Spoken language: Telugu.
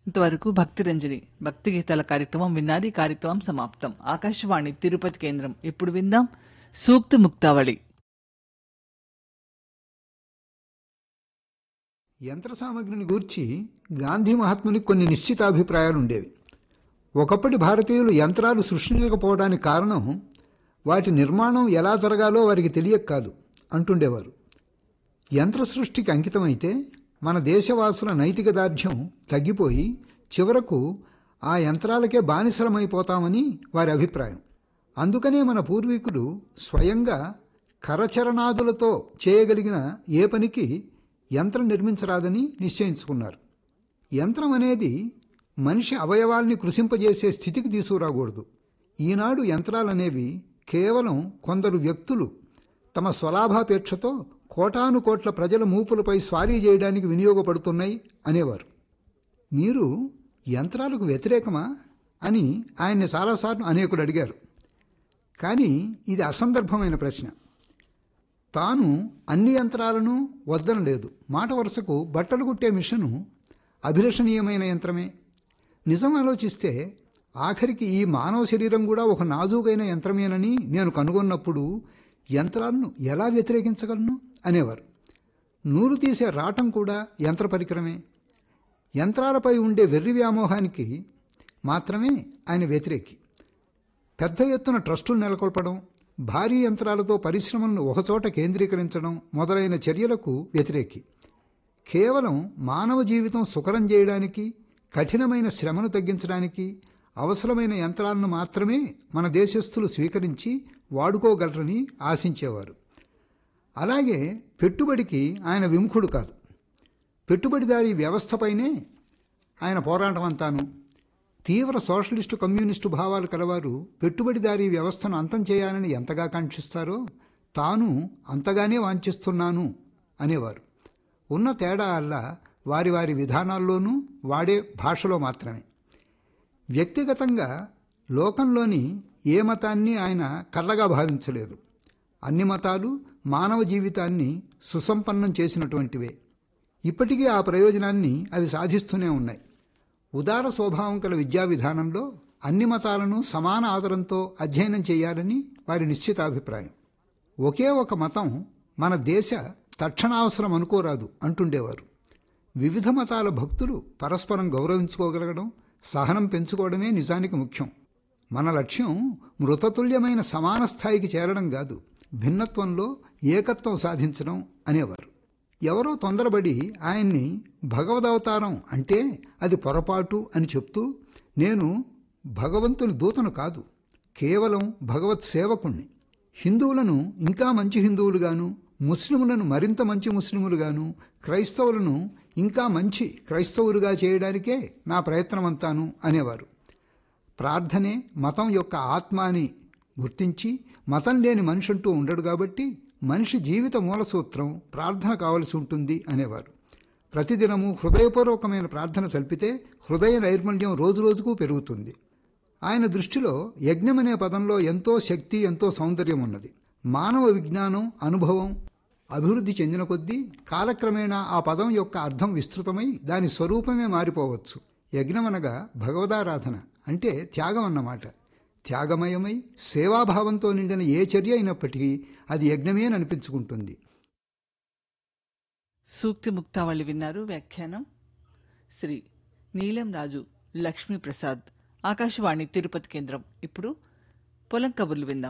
ఇంతవరకు భక్తి రంజని భక్తి గీతాల కార్యక్రమం విన్నారు ఈ కార్యక్రమం సమాప్తం ఆకాశవాణి తిరుపతి కేంద్రం ఇప్పుడు విందాం సూక్తి ముక్తావళి యంత్ర సామగ్రిని గూర్చి గాంధీ మహాత్మునికి కొన్ని నిశ్చితాభిప్రాయాలు ఉండేవి ఒకప్పటి భారతీయులు యంత్రాలు సృష్టించకపోవడానికి కారణం వాటి నిర్మాణం ఎలా జరగాలో వారికి తెలియక కాదు అంటుండేవారు యంత్ర సృష్టికి అంకితమైతే మన దేశవాసుల నైతిక దార్ఢ్యం తగ్గిపోయి చివరకు ఆ యంత్రాలకే బానిసలమైపోతామని వారి అభిప్రాయం అందుకనే మన పూర్వీకులు స్వయంగా కరచరణాదులతో చేయగలిగిన ఏ పనికి యంత్రం నిర్మించరాదని నిశ్చయించుకున్నారు యంత్రం అనేది మనిషి అవయవాల్ని కృషింపజేసే స్థితికి తీసుకురాకూడదు ఈనాడు యంత్రాలనేవి కేవలం కొందరు వ్యక్తులు తమ స్వలాభాపేక్షతో కోటాను కోట్ల ప్రజల మూపులపై స్వారీ చేయడానికి వినియోగపడుతున్నాయి అనేవారు మీరు యంత్రాలకు వ్యతిరేకమా అని ఆయన్ని చాలాసార్లు అనేకులు అడిగారు కానీ ఇది అసందర్భమైన ప్రశ్న తాను అన్ని యంత్రాలను వద్దనలేదు మాట వరుసకు బట్టలు కుట్టే మిషను అభిలషణీయమైన యంత్రమే నిజం ఆలోచిస్తే ఆఖరికి ఈ మానవ శరీరం కూడా ఒక నాజూకైన యంత్రమేనని నేను కనుగొన్నప్పుడు యంత్రాలను ఎలా వ్యతిరేకించగలను అనేవారు నూరు తీసే రాటం కూడా యంత్ర పరికరమే యంత్రాలపై ఉండే వెర్రి వ్యామోహానికి మాత్రమే ఆయన వ్యతిరేకి పెద్ద ఎత్తున ట్రస్టులు నెలకొల్పడం భారీ యంత్రాలతో పరిశ్రమలను ఒకచోట కేంద్రీకరించడం మొదలైన చర్యలకు వ్యతిరేకి కేవలం మానవ జీవితం సుకరం చేయడానికి కఠినమైన శ్రమను తగ్గించడానికి అవసరమైన యంత్రాలను మాత్రమే మన దేశస్థులు స్వీకరించి వాడుకోగలరని ఆశించేవారు అలాగే పెట్టుబడికి ఆయన విముఖుడు కాదు పెట్టుబడిదారీ వ్యవస్థపైనే ఆయన పోరాటం అంతాను తీవ్ర సోషలిస్టు కమ్యూనిస్టు భావాలు కలవారు పెట్టుబడిదారీ వ్యవస్థను అంతం చేయాలని ఎంతగా కాంక్షిస్తారో తాను అంతగానే వాంఛిస్తున్నాను అనేవారు ఉన్న తేడా అల్లా వారి వారి విధానాల్లోనూ వాడే భాషలో మాత్రమే వ్యక్తిగతంగా లోకంలోని ఏ మతాన్ని ఆయన కర్రగా భావించలేదు అన్ని మతాలు మానవ జీవితాన్ని సుసంపన్నం చేసినటువంటివే ఇప్పటికీ ఆ ప్రయోజనాన్ని అవి సాధిస్తూనే ఉన్నాయి ఉదార స్వభావం కల విద్యా విధానంలో అన్ని మతాలను సమాన ఆదరంతో అధ్యయనం చేయాలని వారి నిశ్చితాభిప్రాయం ఒకే ఒక మతం మన దేశ తక్షణావసరం అనుకోరాదు అంటుండేవారు వివిధ మతాల భక్తులు పరస్పరం గౌరవించుకోగలగడం సహనం పెంచుకోవడమే నిజానికి ముఖ్యం మన లక్ష్యం మృతతుల్యమైన సమాన స్థాయికి చేరడం కాదు భిన్నత్వంలో ఏకత్వం సాధించడం అనేవారు ఎవరో తొందరబడి ఆయన్ని భగవదవతారం అంటే అది పొరపాటు అని చెప్తూ నేను భగవంతుని దూతను కాదు కేవలం భగవత్ సేవకుణ్ణి హిందువులను ఇంకా మంచి హిందువులుగాను ముస్లిములను మరింత మంచి ముస్లిములుగాను క్రైస్తవులను ఇంకా మంచి క్రైస్తవులుగా చేయడానికే నా ప్రయత్నమంతాను అనేవారు ప్రార్థనే మతం యొక్క ఆత్మ అని గుర్తించి మతం లేని మనిషి అంటూ ఉండడు కాబట్టి మనిషి జీవిత మూల సూత్రం ప్రార్థన కావలసి ఉంటుంది అనేవారు ప్రతిదినము హృదయపూర్వకమైన ప్రార్థన సల్పితే హృదయ నైర్మల్యం రోజురోజుకు పెరుగుతుంది ఆయన దృష్టిలో యజ్ఞం అనే పదంలో ఎంతో శక్తి ఎంతో సౌందర్యం ఉన్నది మానవ విజ్ఞానం అనుభవం అభివృద్ధి చెందిన కొద్దీ కాలక్రమేణా ఆ పదం యొక్క అర్థం విస్తృతమై దాని స్వరూపమే మారిపోవచ్చు యజ్ఞమనగా భగవదారాధన అంటే త్యాగం అన్నమాట త్యాగమయమై సేవాభావంతో నిండిన ఏ చర్య అయినప్పటికీ అది యజ్ఞమేననిపించుకుంటుంది సూక్తి ముక్తావళి విన్నారు వ్యాఖ్యానం శ్రీ నీలం రాజు లక్ష్మీ ప్రసాద్ ఆకాశవాణి తిరుపతి కేంద్రం ఇప్పుడు పొలం కబుర్లు విందాం